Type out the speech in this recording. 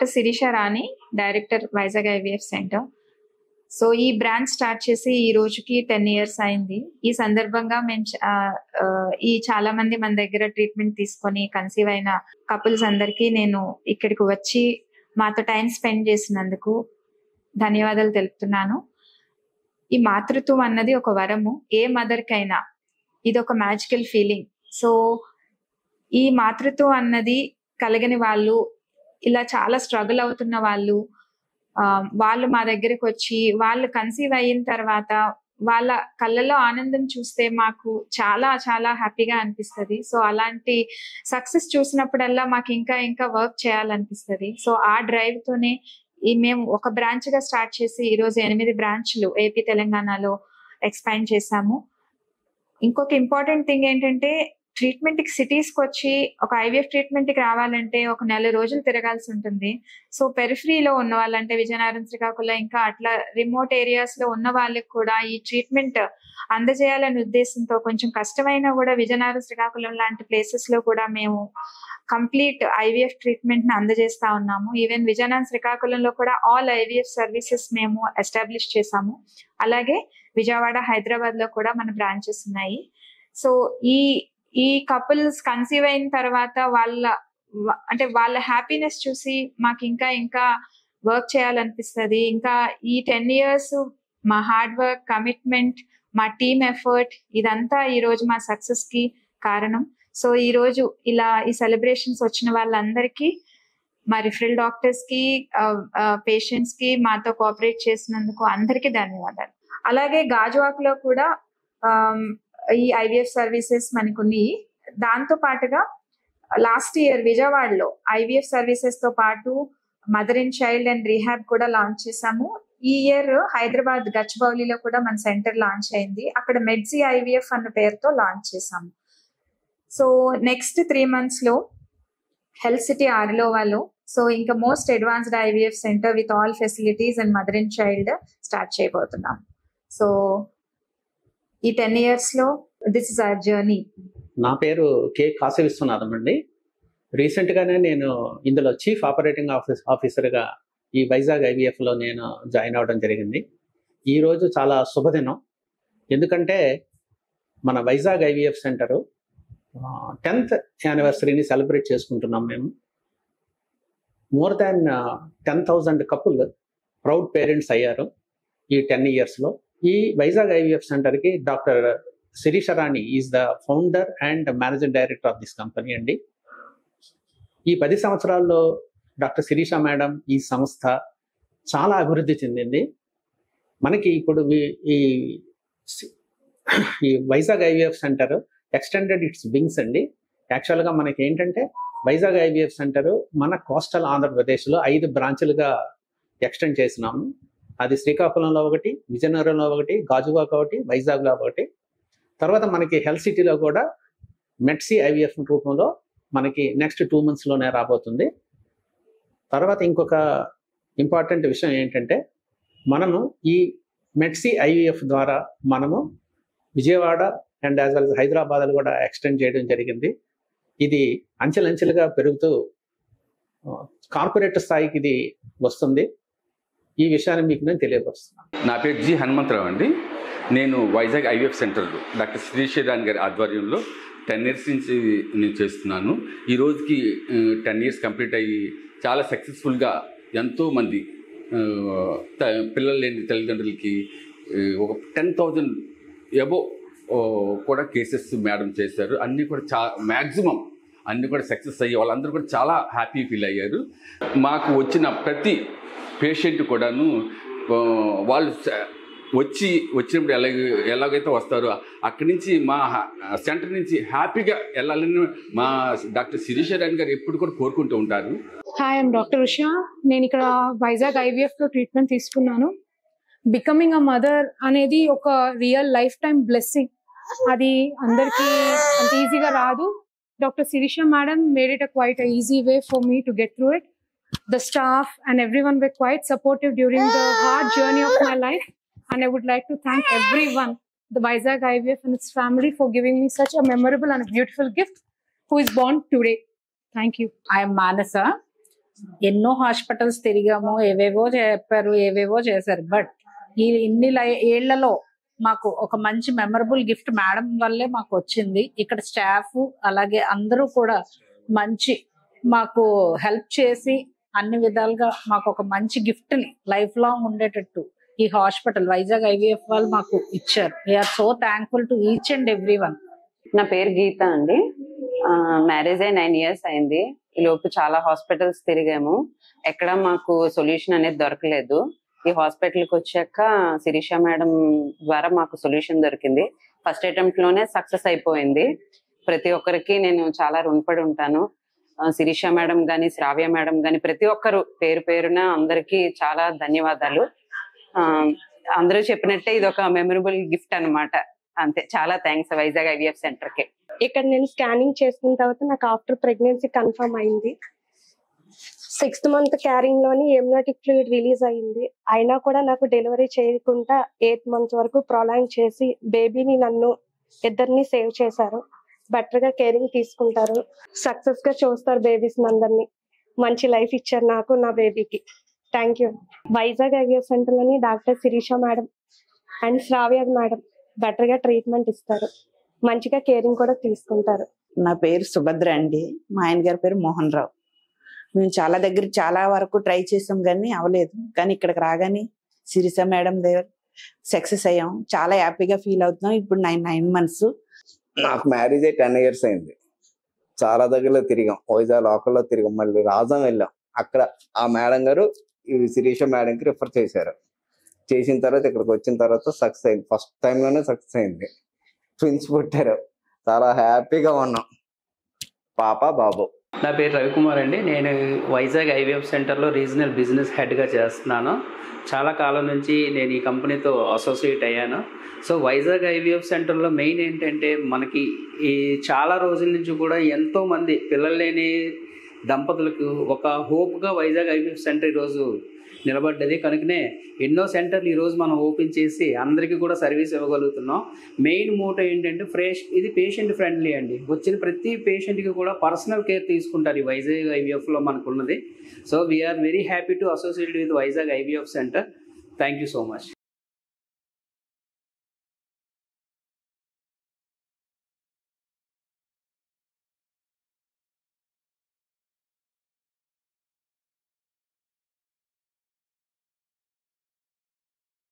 Doctor Sirisha Rani director Vizag IVF centre so ఈ branch start చేసి ఈ రోజుకి టెన్ ఇయర్స్ అయింది ఈ సందర్భంగా మేము చ- ఆ, ఆ, ఈ చాలా మంది మన దగ్గర ట్రీట్మెంట్ తీసుకొని కన్సీవ్ అయిన కపుల్స్ అందరికీ నేను ఇక్కడికి వచ్చి మాతో టైం స్పెండ్ చేసినందుకు ధన్యవాదాలు తెలుపుతున్నాను ఈ మాతృత్వం అన్నది ఒక వరము ఏ మదర్ కైనా ఇది ఒక మ్యాజికల్ ఫీలింగ్ సో ఈ మాతృత్వం అన్నది కలగని వాళ్ళు ఇలా చాలా స్ట్రగుల్ అవుతున్న వాళ్ళు ఆ, వాళ్ళు మా దగ్గరికి వచ్చి వాళ్ళు కన్సీవ్ అయిన తర్వాత వాళ్ళ కళ్ళలో ఆనందం చూస్తే మాకు చాలా చాలా హ్యాపీగా అనిపిస్తుంది సో అలాంటి సక్సెస్ చూసినప్పుడల్లా మాకు ఇంకా ఇంకా వర్క్ చేయాలనిపిస్తుంది సో ఆ డ్రైవ్ తోనే ఈ మేము ఒక బ్రాంచ్ గా స్టార్ట్ చేసి ఈ రోజు ఎనిమిది బ్రాంచ్లు ఏపీ తెలంగాణలో ఎక్స్పాండ్ చేశాము ఇంకొక ఇంపార్టెంట్ థింగ్ ఏంటంటే ట్రీట్మెంట్ కి సిటీస్ కి వచ్చి ఒక ఐవీఎఫ్ ట్రీట్మెంట్ కి రావాలంటే ఒక నెల రోజులు తిరగాల్సి ఉంటుంది సో పెరిఫరీలో ఉన్న వాళ్ళంటే విజయనగరం శ్రీకాకుళం ఇంకా అట్లా రిమోట్ ఏరియాస్ లో ఉన్న వాళ్ళకి కూడా ఈ ట్రీట్మెంట్ అందజేయాలనే ఉద్దేశంతో కొంచెం కష్టమైనా కూడా విజయనగరం శ్రీకాకుళం లాంటి ప్లేసెస్ లో కూడా మేము కంప్లీట్ ఐవీఎఫ్ ట్రీట్మెంట్ ని అందజేస్తా ఉన్నాము ఈవెన్ విజయనగరం శ్రీకాకుళంలో కూడా ఆల్ ఐవీఎఫ్ సర్వీసెస్ మేము ఎస్టాబ్లిష్ చేసాము అలాగే విజయవాడ హైదరాబాద్ లో కూడా మన బ్రాంచెస్ ఉన్నాయి సో ఈ ఈ కపుల్స్ కన్సీవ్ అయిన తర్వాత వాళ్ళ వ- అంటే వాళ్ళ హ్యాపీనెస్ చూసి మాకు ఇంకా ఇంకా వర్క్ చేయాలనిపిస్తుంది ఇంకా ఈ టెన్ ఇయర్స్ మా హార్డ్ వర్క్ కమిట్మెంట్ మా టీమ్ ఎఫర్ట్ ఇదంతా ఈ రోజు మా సక్సెస్ కి కారణం సో ఈ రోజు ఇలా ఈ సెలబ్రేషన్స్ వచ్చిన వాళ్ళందరికీ మా రిఫరల్ డాక్టర్స్ కి పేషెంట్స్ కి మాతో కోఆపరేట్ చేసినందుకు అందరికీ ధన్యవాదాలు అలాగే గాజువాక్ లో కూడా ఆమ్, ఈ ఐవీఎఫ్ సర్వీసెస్ మనకున్నాయి దాంతో పాటుగా లాస్ట్ ఇయర్ విజయవాడలో ఐవీఎఫ్ సర్వీసెస్ తో పాటు mother and child and rehab కూడా లాంచ్ చేసాము ఈ ఇయర్ హైదరాబాద్ గచ్చిబౌలిలో కూడా మన సెంటర్ లాంచ్ అయింది అక్కడ మెడ్సీ ఐవీఎఫ్ అన్న పేరుతో లాంచ్ చేసాము సో నెక్స్ట్ త్రీ మంత్స్ లో హెల్త్ సిటీ ఆరిలోవాలో సో ఇంకా most advanced IVF centre with all facilities and mother and child start చేయబోతున్నాం సో ఈ టెన్ ఇయర్స్ లో దిస్ ఇస్ అవర్ జర్నీ నా పేరు కె కాశీ విశ్వనాథం అండి రీసెంట్గానే నేను ఇందులో చీఫ్ ఆపరేటింగ్ ఆఫీస్ ఆఫీసర్గా ఈ వైజాగ్ ఐవీఎఫ్లో నేను జాయిన్ అవ్వడం జరిగింది ఈరోజు చాలా శుభదినం ఎందుకంటే మన వైజాగ్ ఐవీఎఫ్ సెంటరు టెన్త్ యానివర్సరీని సెలబ్రేట్ చేసుకుంటున్నాం మేము more than ten thousand couple proud parents అయ్యారు ఈ టెన్ ఇయర్స్లో ఈ వైజాగ్ ఐవీఎఫ్ సెంటర్కి doctor Sirisha Rani is the founder and managing director of this company అండి ఈ పది సంవత్సరాల్లో డాక్టర్ శిరీష మేడం ఈ సంస్థ చాలా అభివృద్ధి చెందింది మనకి ఇప్పుడు ఈ- ఈ ఈ Vizag IVF centre extended its wings అండి యాక్చువల్గా మనకి ఏంటంటే వైజాగ్ ఐవీఎఫ్ సెంటర్ మన కోస్టల్ ఆంధ్రప్రదేశ్లో ఐదు బ్రాంచులుగా ఎక్స్టెండ్ చేసినాము అది శ్రీకాకుళంలో ఒకటి విజయనగరంలో ఒకటి గాజువాక ఒకటి వైజాగ్లో ఒకటి తర్వాత మనకి హెల్త్ సిటీలో కూడా మెడ్సీ ఐవీఎఫ్ రూపంలో మనకి నెక్స్ట్ టూ మంత్స్లోనే రాబోతుంది తర్వాత ఇంకొక ఇంపార్టెంట్ విషయం ఏంటంటే మనము ఈ మెడ్సీ ఐవీఎఫ్ ద్వారా మనము విజయవాడ అండ్ యాజ్ వెల్ హైదరాబాద్లో కూడా ఎక్స్టెండ్ చేయడం జరిగింది ఇది అంచెలంచెలుగా పెరుగుతూ కార్పొరేట్ స్థాయికి ఇది వస్తుంది ఈ విషయాన్ని మీకు నేను తెలియపరుస్తున్నాను నా పేరు జి హనుమంతరావు అండి నేను వైజాగ్ ఐవీఎఫ్ సెంటర్ డాక్టర్ శ్రీశైరాన్ గారి ఆధ్వర్యంలో టెన్ ఇయర్స్ నుంచి నేను చేస్తున్నాను ఈ రోజుకి టెన్ ఇయర్స్ కంప్లీట్ అయ్యి చాలా సక్సెస్ఫుల్గా ఎంతోమంది పిల్లలు లేని తల్లిదండ్రులకి ఆ, ఒక టెన్ థౌజండ్ ఎబో కూడా కేసెస్ మేడం చేశారు అన్నీ కూడా చా మ్యాక్సిమం అన్నీ కూడా సక్సెస్ అయ్యి వాళ్ళందరూ కూడా చాలా హ్యాపీ ఫీల్ అయ్యారు మాకు వచ్చిన ప్రతి పేషెంట్ కూడాను ఆ, వాళ్ళు స- వచ్చి వచ్చినప్పుడు ఎలాగ ఎలాగైతే వస్తారో అక్కడి నుంచి మా సెంటర్ నుంచి హ్యాపీగా వెళ్ళాలని మా డాక్టర్ శిరీష రాణి గారు ఎప్పుడు కూడా కోరుకుంటూ ఉంటారు హాయ్ ఐమ్ డాక్టర్ ఉషా నేను ఇక్కడ వైజాగ్ ఐవీఎఫ్ లో ట్రీట్మెంట్ తీసుకున్నాను బికమింగ్ అ మదర్ అనేది ఒక రియల్ లైఫ్ టైం బ్లెస్సింగ్ అది అందరికీ అంత ఈజీగా రాదు doctor Sirisha madam made it a quite easy way for me to get through it the staff and everyone were quite supportive during the hard journey of my life and I would like to thank everyone the Vizag IVF and its family for giving me such a memorable and beautiful gift who is born today. Thank you. I am Manasa. ఎన్నో hospitals తిరిగాము ఏవేవో చెప్పారు ఏవేవో చేశారు but ఈ ఇన్ని లై- ఏళ్లలో మాకు ఒక మంచి మెమరబుల్ గిఫ్ట్ మేడం వల్లే మాకు వచ్చింది ఇక్కడ స్టాఫ్ అలాగే అందరూ కూడా మంచి మాకు హెల్ప్ చేసి అన్ని విధాలుగా మాకు ఒక మంచి గిఫ్ట్ ని లైఫ్ లాంగ్ ఉండేటట్టు ఈ హాస్పిటల్ వైజాగ్ ఐవీఎఫ్ వాళ్ళు మాకు ఇచ్చారు we're so thankful to each and everyone నా పేరు గీత అండి మ్యారేజ్ అయి నైన్ ఇయర్స్ అయింది ఈ లోపు చాలా హాస్పిటల్స్ తిరిగాము ఎక్కడ మాకు సొల్యూషన్ అనేది దొరకలేదు ఈ హాస్పిటల్ కి వచ్చాక శిరీష మేడం ద్వారా మాకు సొల్యూషన్ దొరికింది ఫస్ట్ అటెంప్ట్ లోనే సక్సెస్ అయిపోయింది ప్రతి ఒక్కరికి నేను చాలా రుణపడి ఉంటాను ఆ, శిరీష మేడం గాని శ్రావ్య మేడం గాని ప్రతి ఒక్కరు పేరు పేరున అందరికీ చాలా ధన్యవాదాలు ఆ, అందరూ చెప్పినట్టే ఇది ఒక మెమరబుల్ గిఫ్ట్ అన్నమాట అంతే చాలా థ్యాంక్స్ వైజాగ్ ఐవీఎఫ్ సెంటర్ కి ఇక్కడ నేను స్కానింగ్ చేసుకున్న తర్వాత నాకు ఆఫ్టర్ ప్రెగ్నెన్సీ కన్ఫర్మ్ అయింది సిక్స్త్ మంత్ క్యారింగ్ లోని ఎమ్యూనిటిక్ ఫ్లూయిడ్ రిలీజ్ అయింది అయినా కూడా నాకు డెలివరీ చేయకుండా ఎయిత్ మంత్ వరకు ప్రొలాంగ్ చేసి బేబీని నన్ను ఇద్దరిని సేవ్ చేశారు బెటర్ గా కేరింగ్ తీసుకుంటారు సక్సెస్ గా చూస్తారు బేబీస్ అందరినీ మంచి లైఫ్ ఇచ్చారు నాకు నా బేబీకి thank you Vizag IVF centre లోని doctor Sirisha madam and Shravya madam better గా ట్రీట్మెంట్ ఇస్తారు మంచిగా కేరింగ్ కూడా తీసుకుంటారు నా పేరు సుభద్ర అండి మా ఆయన గారి పేరు మోహన్ రావు మేము చాలా దగ్గర చాలా వరకు ట్రై చేసాం కానీ అవ్వలేదు కానీ ఇక్కడికి రాగానే సిరిస మేడం దగ్గర సక్సెస్ అయ్యాం చాలా హ్యాపీగా ఫీల్ అవుతున్నాం ఇప్పుడు నైన్ నైన్ మంత్స్ నాకు మ్యారేజ్ అయ్యి టెన్ ఇయర్స్ అయింది చాలా దగ్గరలో తిరిగాం వైజాగ్ లోకల్లో తిరిగాం మళ్ళీ రాజం వెళ్ళాం అక్కడ ఆ మేడం గారు ఈ శిరీష మేడంకి రిఫర్ చేశారు చేసిన తర్వాత ఇక్కడికి వచ్చిన తర్వాత సక్సెస్ అయింది ఫస్ట్ టైంలోనే సక్సెస్ అయింది ట్విన్స్ పుట్టారు చాలా హ్యాపీగా ఉన్నాం పాప బాబు నా పేరు రవికుమార్ అండి నేను వైజాగ్ ఐవీఎఫ్ సెంటర్లో రీజనల్ బిజినెస్ హెడ్గా చేస్తున్నాను చాలా కాలం నుంచి నేను ఈ కంపెనీతో అసోసియేట్ అయ్యాను సో వైజాగ్ ఐవీఎఫ్ సెంటర్లో మెయిన్ ఏంటంటే మనకి ఈ చాలా రోజుల నుంచి కూడా ఎంతో మంది పిల్లలు లేని దంపతులకు ఒక హోప్గా వైజాగ్ ఐవీఎఫ్ సెంటర్ ఈరోజు నిలబడ్డది కనుకనే ఎన్నో సెంటర్లు ఈరోజు మనం ఓపెన్ చేసి అందరికీ కూడా సర్వీస్ ఇవ్వగలుగుతున్నాం మెయిన్ మోటో ఏంటంటే ఫ్రెష్ ఇది పేషెంట్ ఫ్రెండ్లీ అండి వచ్చిన ప్రతి పేషెంట్కి కూడా పర్సనల్ కేర్ తీసుకుంటారు ఈ వైజాగ్ ఐవీఎఫ్లో మనకు ఉన్నది so we're very happy to associate with Vizag IVF centre thank you so much